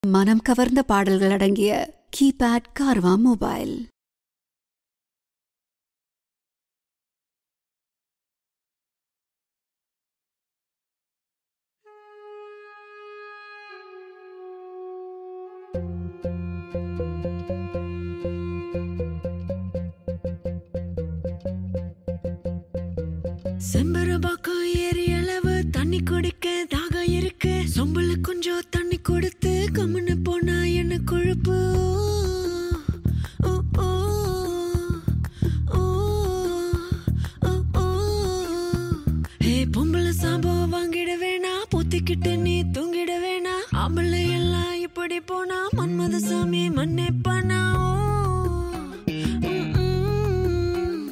மனம் கவர்ந்த பாடல்கள் அடங்கிய கீபேட் கார்வா மொபைல் செம்பரபாக்கம் ஏறி அளவு தண்ணி குடிக்க தாகம் இருக்கு சொம்புல கொஞ்சம் தண்ணி கொடுத்து கம்முன்னு போனா என்ன கொழுப்பு ஓ, ஓ, ஓ, ஓ, ஓ. ஹே, பொம்பளை சாபம் வாங்கிட வேணா பொத்திக்கிட்டு நீ தூங்கிட வேணா ஆம்பளை எல்லாம் இப்படி போனா மன்மத சாமி மன்னிப்பானா ஓ ம், ம்,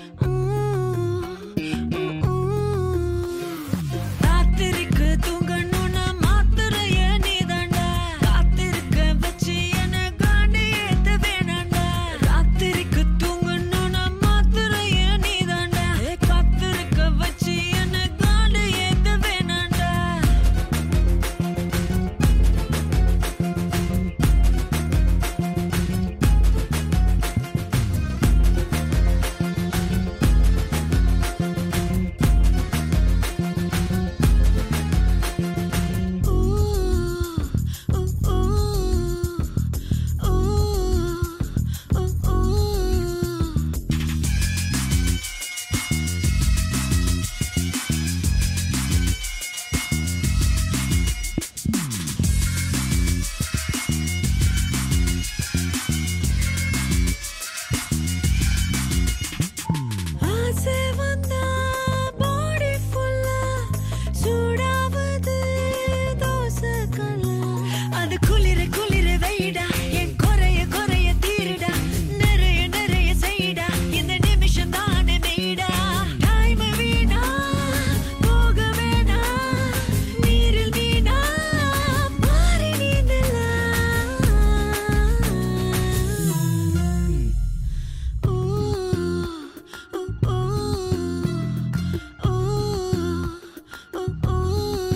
ராத்திரிக்கு தூங்கணும்னா மாத்திரைய நீதாண்டா காத்திருக்க வச்சு என்ன காண்டி ஏத்த வேணாண்டா ராத்திரிக்கு தூங்கணும்னா மாத்திரைய நீதாண்டா காத்திருக்க வச்சு என்ன காண்டி ஏத்த வேணாண்டா ஆசை வந்தா பாடி ஃபுல்லா சூடாவது தோசை கல்லா அது குளிர குளிர வைடா என் குறைய குறைய தீருடா நிறைய நிறைய செய்டா இந்த நிமிஷம் தானே மெய்டா டைம் வீணா போக வேணா நீரில் வீணா மாறி நீந்தலாம் Ooh, ooh, ooh, ooh, ooh, ooh.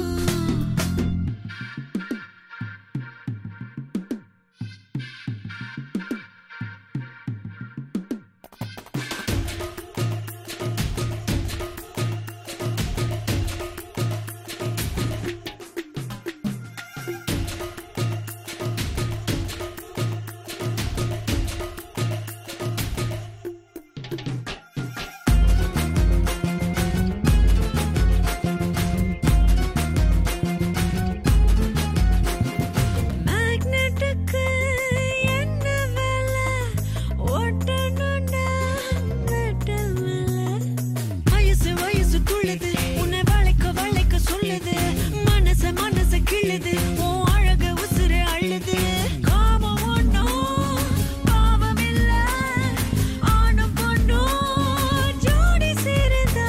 மேக்னெட்டுக்கு என்ன வேலை ஓட்டணும்னா மெட்டல் மேல வயசு வயசு துள்ளுது உன்னை வளைக்க வளைக்க சொல்லுது மனச மனச கிள்ளுது உன் அழக உசுறு அள்ளுது காமம் ஒண்ணும் பாவம் இல்ல ஆணும் பொண்ணும் ஜோடி சேருதா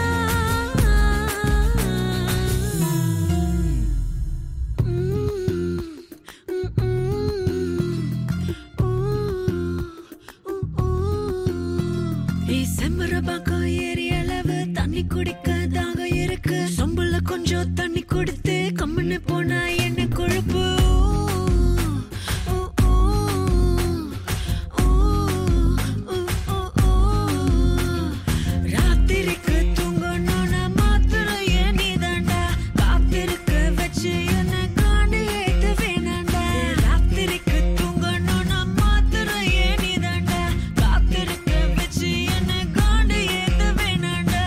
செம்பரபாக்கம் ஏறி அளவு தண்ணி குடிக்க தாகம் இருக்கு சொம்புல கொஞ்சம் தண்ணி கொடுத்து கம்முன்னு போனா என்ன கொழுப்பு ஓ, ஓ, ஓ, ஓ, ஓ, ஓ. ராத்திரிக்கு தூங்கணும்னா மாத்திரைய நீதாண்டா காத்திருக்க வச்சு என்ன காண்டு ஏத்த வேணாண்டா ராத்திரிக்கு தூங்கணும்னா மாத்திரைய நீதாண்டா காத்திருக்க வச்சு என்ன காண்டு ஏத்த வேணாண்டா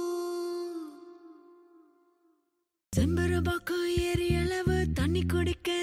செம்பரபாக்கம் ஏறி அளவு தண்ணி குடிக்க